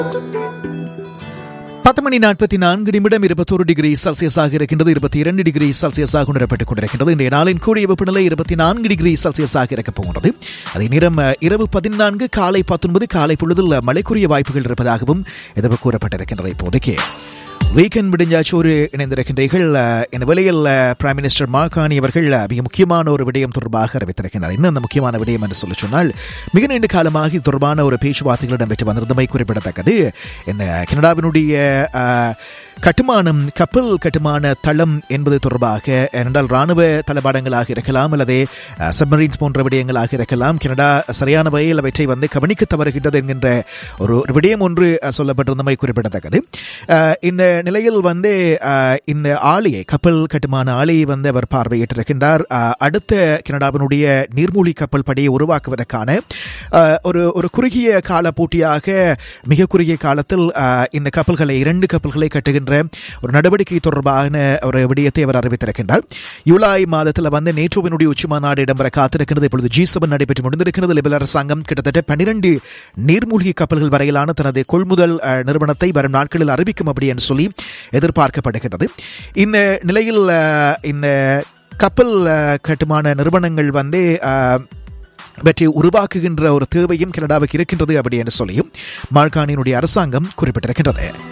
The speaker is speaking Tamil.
பத்து மணி நாற்பத்தி நான்கு நிமிடம் இருபத்தோரு டிகிரி செல்சியஸாக இருக்கின்றது இருபத்தி இரண்டு டிகிரி செல்சியஸாக உணரப்பட்டுக் கொண்டிருக்கின்றது இன்றைய நாளின் கூடிய வெப்பநிலை இருபத்தி நான்கு டிகிரி செல்சியஸாக இருக்கப் போகிறது அதே நேரம் அஹ், இரவு பதினான்கு காலை பத்தொன்பது காலை பொழுதில் மழைக்குரிய வாய்ப்புகள் இருப்பதாகவும் எதிர்ப்பு கூறப்பட்டிருக்கின்றது இப்போதைக்கு வீக்கெண்ட் விடிஞ்சாச்சோறு இணைந்திருக்கின்றீர்கள் அஹ், இந்த வேளையில் அஹ், பிரைம் மினிஸ்டர் மார்கானி அவர்கள் அஹ், மிக முக்கியமான ஒரு விடயம் தொடர்பாக அறிவித்திருக்கிறார் என்ன அந்த முக்கியமான விடயம் என்று சொல்லி சொன்னால் மிக நீண்ட காலமாக இது தொடர்பான ஒரு பேச்சுவார்த்தைகள் இடம்பெற்று வந்திருந்தமை குறிப்பிடத்தக்கது இந்த கனடாவினுடைய அஹ், கட்டுமானம் கப்பல் கட்டுமான தளம் என்பது தொடர்பாக ஏனென்றால் ராணுவ தளபாடங்களாக இருக்கலாம் அல்லது சப்மரீன்ஸ் போன்ற விடயங்களாக இருக்கலாம் கனடா சரியான வகையில் அவற்றை வந்து கவனிக்க தவறுகின்றது என்கின்ற ஒரு ஒரு விடயம் ஒன்று அஹ், சொல்லப்பட்டிருந்தமை குறிப்பிடத்தக்கது அஹ், இந்த நிலையில் வந்து அஹ், இந்த ஆலையை கப்பல் கட்டுமான ஆலையை வந்து அவர் பார்வையிட்டிருக்கின்றார் அஹ், அடுத்த கனடாவினுடைய நீர்மூழ்கி கப்பல் படையை உருவாக்குவதற்கான அஹ், ஒரு ஒரு குறுகிய கால போட்டியாக மிக குறுகிய காலத்தில் அஹ், இந்த கப்பல்களை இரண்டு கப்பல்களை கட்டுகின்ற ஒரு நடவடிக்கை தொடர்பான ஒரு விடயத்தை அவர் அறிவித்திருக்கின்றார் யூலாய் மாதத்தில் வந்து நேட்டோவினுடைய உச்சி மாநாடு இடம்பெற காத்திருக்கிறது இப்பொழுது ஜி செவன் நடைபெற்று முடிந்திருக்கிறது லிபரல் அரசாங்கம் கிட்டத்தட்ட பன்னிரண்டு நீர்மூழ்கி கப்பல்கள் வரையிலான தனது கொள்முதல் அஹ், நிறுவனத்தை வரும் நாட்களில் அறிவிக்கும் அப்படி என்று சொல்லி எதிர்பார்க்கப்படுகிறது இந்த நிலையில் அஹ், இந்த கப்பல் அஹ், கட்டுமான நிறுவனங்கள் வந்து அஹ், இவற்றை உருவாக்குகின்ற ஒரு தேவையும் கனடாவுக்கு இருக்கின்றது அப்படி என்று சொல்லியும் மார்கானியினுடைய அரசாங்கம் குறிப்பிட்டிருக்கின்றது